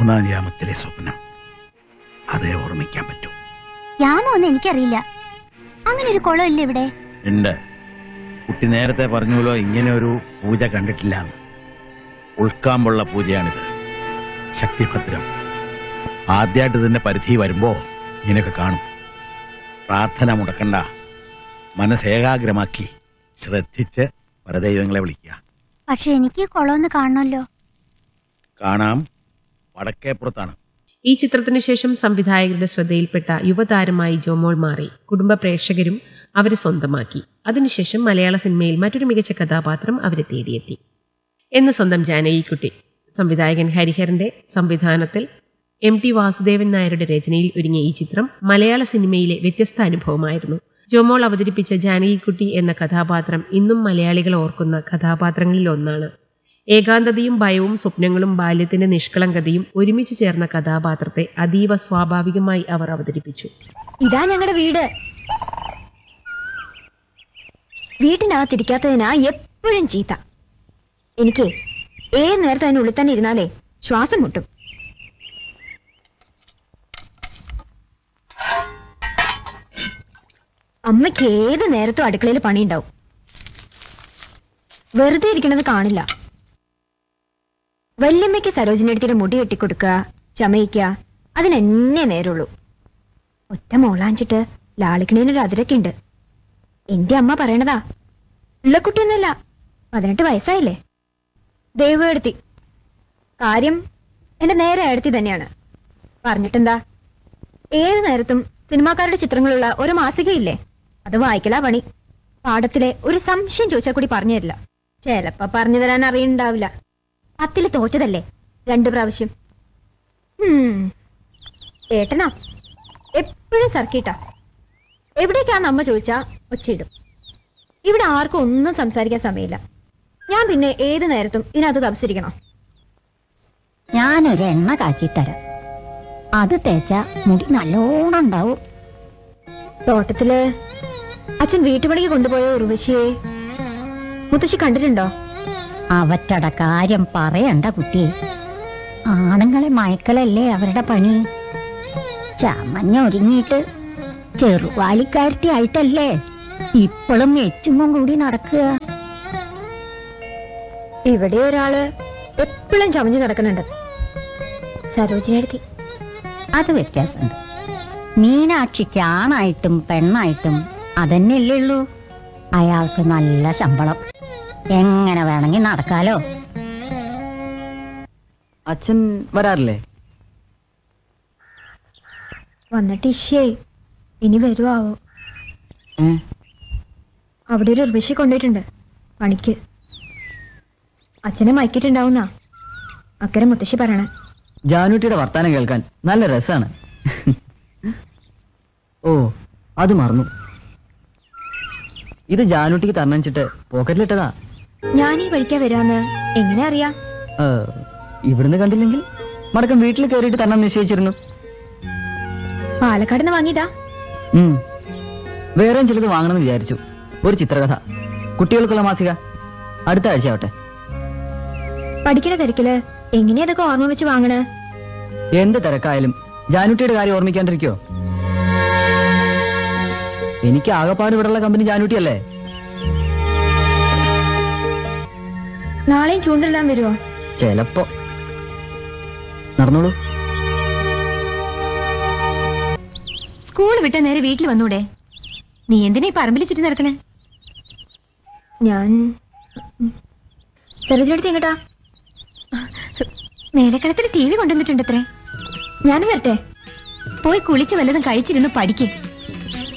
മൂന്നാം യാമത്തിലെ സ്വപ്നം അതേ ഓർമ്മിക്കാൻ പറ്റൂ യാമൊന്നും എനിക്കറിയില്ല അങ്ങനെ ഒരു കുളം ഇല്ല ഇവിടെ ഉണ്ട് കുട്ടി നേരത്തെ പറഞ്ഞല്ലോ ഇങ്ങനെ ഒരു പൂജ കണ്ടിട്ടില്ല ഉൾക്കാമ്പുള്ള പൂജയാണിത് ശക്തിഭദ്രം ആദ്യമായിട്ട് ഇതിന്റെ പരിധി വരുമ്പോ ഇങ്ങനെയൊക്കെ കാണും പ്രാർത്ഥന മുടക്കണ്ട മനസ്സേകാഗ്രമാക്കി ശ്രദ്ധിച്ച് പരദൈവങ്ങളെ വിളിക്കുക പക്ഷെ എനിക്ക് കുളമൊന്ന് കാണണമല്ലോ കാണാം വടക്കേപ്പുറത്താണ് ഈ ചിത്രത്തിനു ശേഷം സംവിധായകരുടെ ശ്രദ്ധയിൽപ്പെട്ട യുവതാരമായി ജോമോൾ മാറി കുടുംബ പ്രേക്ഷകരും അവരെ സ്വന്തമാക്കി അതിനുശേഷം മലയാള സിനിമയിൽ മറ്റൊരു മികച്ച കഥാപാത്രം അവരെ തേടിയെത്തി എന്ന് സ്വന്തം ജാനകിക്കുട്ടി സംവിധായകൻ ഹരിഹരന്റെ സംവിധാനത്തിൽ എം ടി വാസുദേവൻ നായരുടെ രചനയിൽ ഒരുങ്ങിയ ഈ ചിത്രം മലയാള സിനിമയിലെ വ്യത്യസ്ത അനുഭവമായിരുന്നു ജോമോൾ അവതരിപ്പിച്ച ജാനകിക്കുട്ടി എന്ന കഥാപാത്രം ഇന്നും മലയാളികൾ ഓർക്കുന്ന കഥാപാത്രങ്ങളിൽ ഒന്നാണ് ഏകാന്തതയും ഭയവും സ്വപ്നങ്ങളും ബാല്യത്തിന്റെ നിഷ്കളങ്കതയും ഒരുമിച്ച് ചേർന്ന കഥാപാത്രത്തെ അതീവ സ്വാഭാവികമായി അവർ അവതരിപ്പിച്ചു ഇതാ ഞങ്ങളുടെ വീട് വീട്ടിനകത്തിരിക്കാത്തതിനാ എപ്പോഴും ചീത്ത എനിക്ക് ഏത് നേരത്തെ അതിന് ഉള്ളിൽ തന്നെ ഇരുന്നാലേ ശ്വാസം മുട്ടും അമ്മയ്ക്ക് ഏത് നേരത്തും അടുക്കളയിൽ പണിയുണ്ടാവും വെറുതെ ഇരിക്കണത് കാണില്ല വല്യമ്മയ്ക്ക് സരോജിനിയുടെ മുടി കെട്ടിക്കൊടുക്കുക ചമയിക്കുക അതിനെന്നെ നേരുള്ളൂ ഒറ്റ മോളാഞ്ചിട്ട് ലാളിക്കണേനൊരു അതിരൊക്കെ ഉണ്ട് എന്റെ അമ്മ പറയണതാ ഉള്ള കുട്ടിയൊന്നുമല്ല പതിനെട്ട് വയസ്സായില്ലേ ദൈവം എടുത്തി കാര്യം എന്റെ നേരെ എടുത്തി തന്നെയാണ് പറഞ്ഞിട്ടെന്താ ഏത് നേരത്തും സിനിമാക്കാരുടെ ചിത്രങ്ങളുള്ള ഒരു മാസികയില്ലേ അത് വായിക്കലാ പണി പാഠത്തിലെ ഒരു സംശയം ചോദിച്ചാൽ കൂടി പറഞ്ഞു തരില്ല ചിലപ്പോ പറഞ്ഞു തരാൻ അറിയണ്ടാവില്ല പത്തില് തോറ്റതല്ലേ രണ്ടു പ്രാവശ്യം ഹും. ഏട്ടനാ എപ്പോഴും സർക്കിട്ടാ എവിടേക്കാന്ന് അമ്മ ചോദിച്ചാ ഒച്ചയിടും ഇവിടെ ആർക്കും ഒന്നും സംസാരിക്കാൻ സമയമില്ല ഞാൻ പിന്നെ ഏത് നേരത്തും ഇതിനകത്ത് തപസിരിക്കണോ ഞാനൊരു എണ്ണ കാച്ചിത്തരാം അത് തേച്ച മുടി നല്ലോണം ഉണ്ടാവും തോട്ടത്തില് അച്ഛൻ വീട്ടുപണിക്ക് കൊണ്ടുപോയ ഉർവശിയെ മുത്തശ്ശി കണ്ടിട്ടുണ്ടോ അവറ്റട കാര്യം പറയണ്ട കുട്ടി ആണുങ്ങളെ മയക്കലല്ലേ അവരുടെ പണി ചമഞ്ഞൊരുങ്ങിയിട്ട് ചെറുവാലിക്കാരത്തി ആയിട്ടല്ലേ ഇപ്പോഴും എച്ചുമ്പം കൂടി നടക്കുക ഇവിടെ ഒരാള് എപ്പോഴും ചമഞ്ഞു നടക്കുന്നുണ്ട് സരോജിനി അത് വ്യത്യാസമുണ്ട് മീനാക്ഷിക്ക് ആണായിട്ടും പെണ്ണായിട്ടും അതന്നെയല്ലേ ഉള്ളൂ അയാൾക്ക് നല്ല ശമ്പളം എങ്ങനെ വേണമെങ്കിൽ നടക്കാലോ അച്ഛൻ വരാറില്ലേ വന്നിട്ട് ഇഷ്യേ ഇനി വരുവാവോ ഏ? അവിടെ ഒരു ഉർവശി കൊണ്ടുപോയിട്ടുണ്ട് പണിക്ക് അച്ഛനെ മയക്കിട്ടുണ്ടാവുന്ന അക്കരെ മുത്തശ്ശി പറയണേ ജാനൂട്ടിയുടെ വർത്താനം കേൾക്കാൻ നല്ല രസാണ് ഓ അത് മറന്നു ഇത് ജാനൂട്ടിക്ക് തരണച്ചിട്ട് പോക്കറ്റിലിട്ടതാ ഞാൻ ഈ വഴിക്കാ വരാന്ന് എങ്ങനെ അറിയാം ഏ, ഇവിടുന്ന് കണ്ടില്ലെങ്കിൽ മടക്കം വീട്ടിൽ കയറിയിട്ട് തരണം നിശ്ചയിച്ചിരുന്നു പാലക്കാട് നിന്ന് വാങ്ങിയതാ ഉം. വേറെയും ചിലത് വാങ്ങണമെന്ന് വിചാരിച്ചു ഒരു ചിത്രകഥ കുട്ടികൾക്കുള്ള മാസിക അടുത്ത ആഴ്ച ആവട്ടെ പഠിക്കണ തിരക്കില് എങ്ങനെയാ ഇതൊക്കെ ഓർമ്മ വെച്ച് വാങ്ങണേ എന്ത് തിരക്കായാലും ജാനൂട്ടിയുടെ കാര്യം ഓർമ്മിക്കാണ്ടിരിക്കോ എനിക്ക് ആകപ്പാട് ഇവിടെയുള്ള കമ്പനി ജാനൂട്ടിയല്ലേ നാളെയും ചൂണ്ടിടാൻ വരുമോ ചെലപ്പോ നടന്നോളൂ സ്കൂൾ വിട്ട നേരെ വീട്ടിൽ വന്നൂടെ നീ എന്തിനാ ഈ പറമ്പിൽ ചുറ്റി നടക്കണേ ഞാൻ ചെറുചെടുത്ത് എങ്ങട്ടാ മേലക്കളത്തിൽ ടി വി കൊണ്ടുവന്നിട്ടുണ്ട് അത്രേ ഞാനും വരട്ടെ പോയി കുളിച്ച് വല്ലതും കഴിച്ചിരുന്ന് പഠിക്കും